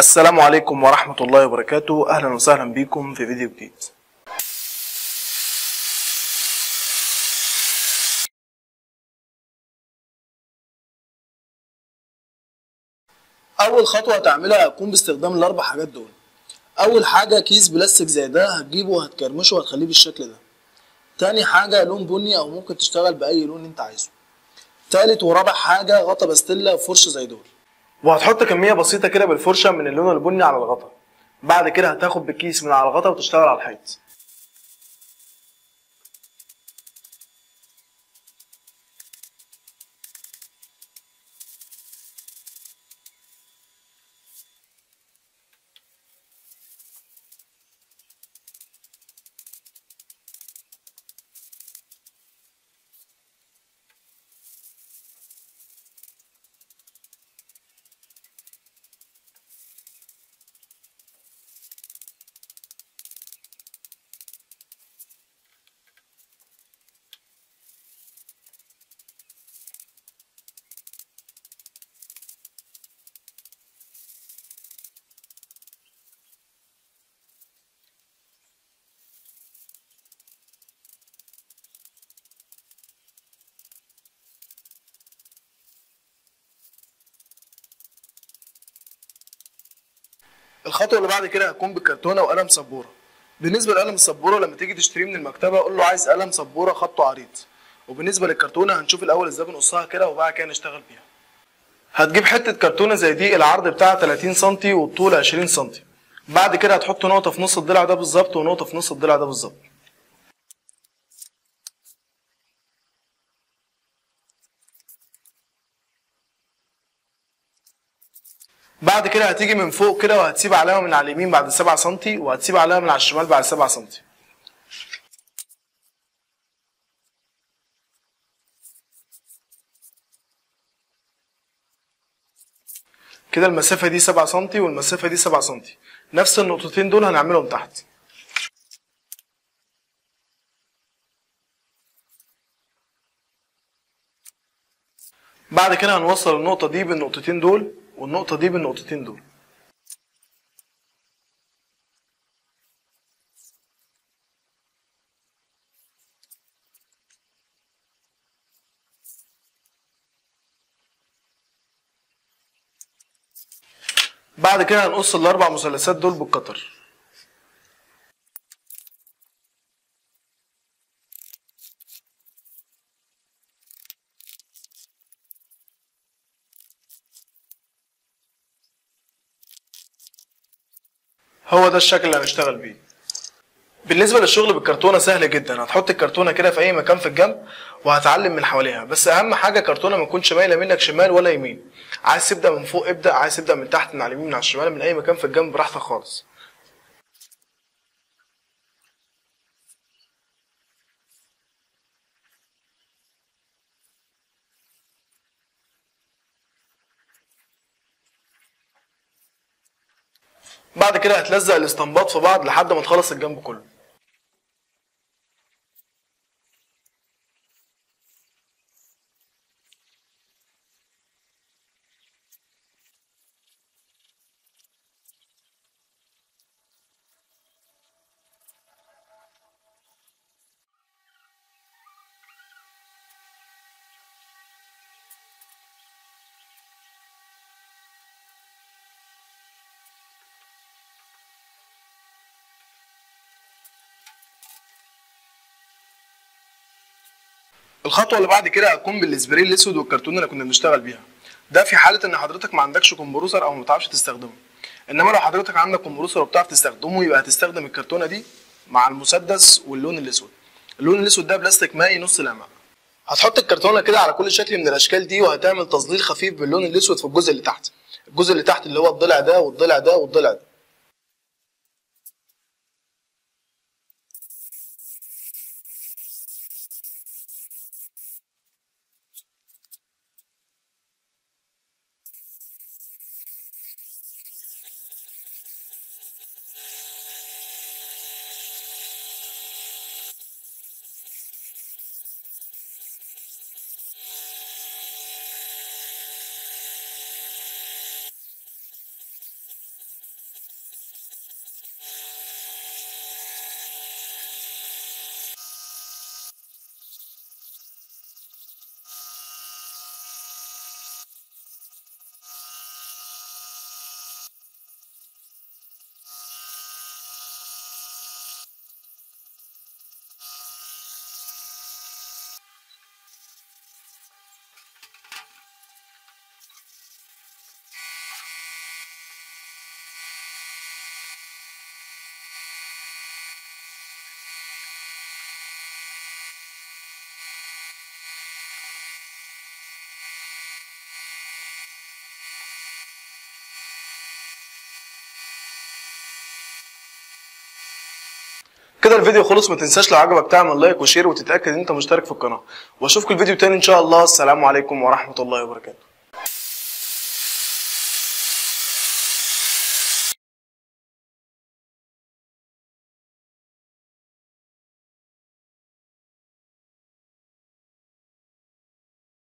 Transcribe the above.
السلام عليكم ورحمة الله وبركاته أهلا وسهلا بكم في فيديو جديد أول خطوة هتعملها هتكون باستخدام الأربع حاجات دول أول حاجة كيس بلاستيك زي ده هتجيبه وهتكرمشه وهتخليه بالشكل ده تاني حاجة لون بني أو ممكن تشتغل بأي لون أنت عايزه تالت ورابع حاجة غطا باستيلا وفرشة زي دول وهتحط كمية بسيطة كده بالفرشة من اللون البني على الغطا بعد كده هتاخد بالكيس من على الغطا وتشتغل على الحيط الخطوه اللي بعد كده هتكون بالكرتونه وقلم سبوره بالنسبه لقلم السبوره لما تيجي تشتريه من المكتبه قول له عايز قلم سبوره خطه عريض وبالنسبه للكرتونه هنشوف الاول ازاي بنقصها كده وبعد كده نشتغل بيها هتجيب حته كرتونه زي دي العرض بتاعها 30 سم والطول 20 سم بعد كده هتحط نقطه في نص الضلع ده بالظبط ونقطه في نص الضلع ده بالظبط بعد كده هتيجي من فوق كده وهتسيب علامه من على اليمين بعد 7 سم وهتسيب علامه من على الشمال بعد 7 سم كده المسافه دي 7 سم والمسافه دي 7 سم نفس النقطتين دول هنعملهم تحت بعد كده هنوصل النقطه دي بالنقطتين دول والنقطه دي بالنقطتين دول بعد كده هنقص الاربع مثلثات دول بالقطر هو ده الشكل اللي هنشتغل بيه بالنسبه للشغل بالكرتونه سهل جدا هتحط الكرتونه كده في اي مكان في الجنب وهتعلم من حواليها بس اهم حاجه كرتونه ما تكونش مايله منك شمال ولا يمين عايز تبدا من فوق ابدا عايز تبدا من تحت من على اليمين من على الشمال من اي مكان في الجنب براحتك خالص بعد كده هتلزق الاستنباط في بعض لحد ما تخلص الجنب كله الخطوه اللي بعد كده هتكون بالسبراي الاسود والكرتون اللي كنا بنشتغل بيها ده في حاله ان حضرتك ما عندكش كمبروسر او ما بتعرفش تستخدمه انما لو حضرتك عندك كمبروسر وبتعرف تستخدمه يبقى هتستخدم الكرتونه دي مع المسدس واللون الاسود اللون الاسود ده بلاستيك مائي نص لامع هتحط الكرتونه كده على كل شكل من الاشكال دي وهتعمل تظليل خفيف باللون الاسود في الجزء اللي تحت الجزء اللي تحت اللي هو الضلع ده والضلع ده والضلع ده كده الفيديو خلص ما تنساش لو عجبك تعمل لايك وشير وتتاكد ان انت مشترك في القناه واشوفكم الفيديو تاني ان شاء الله السلام عليكم ورحمه الله وبركاته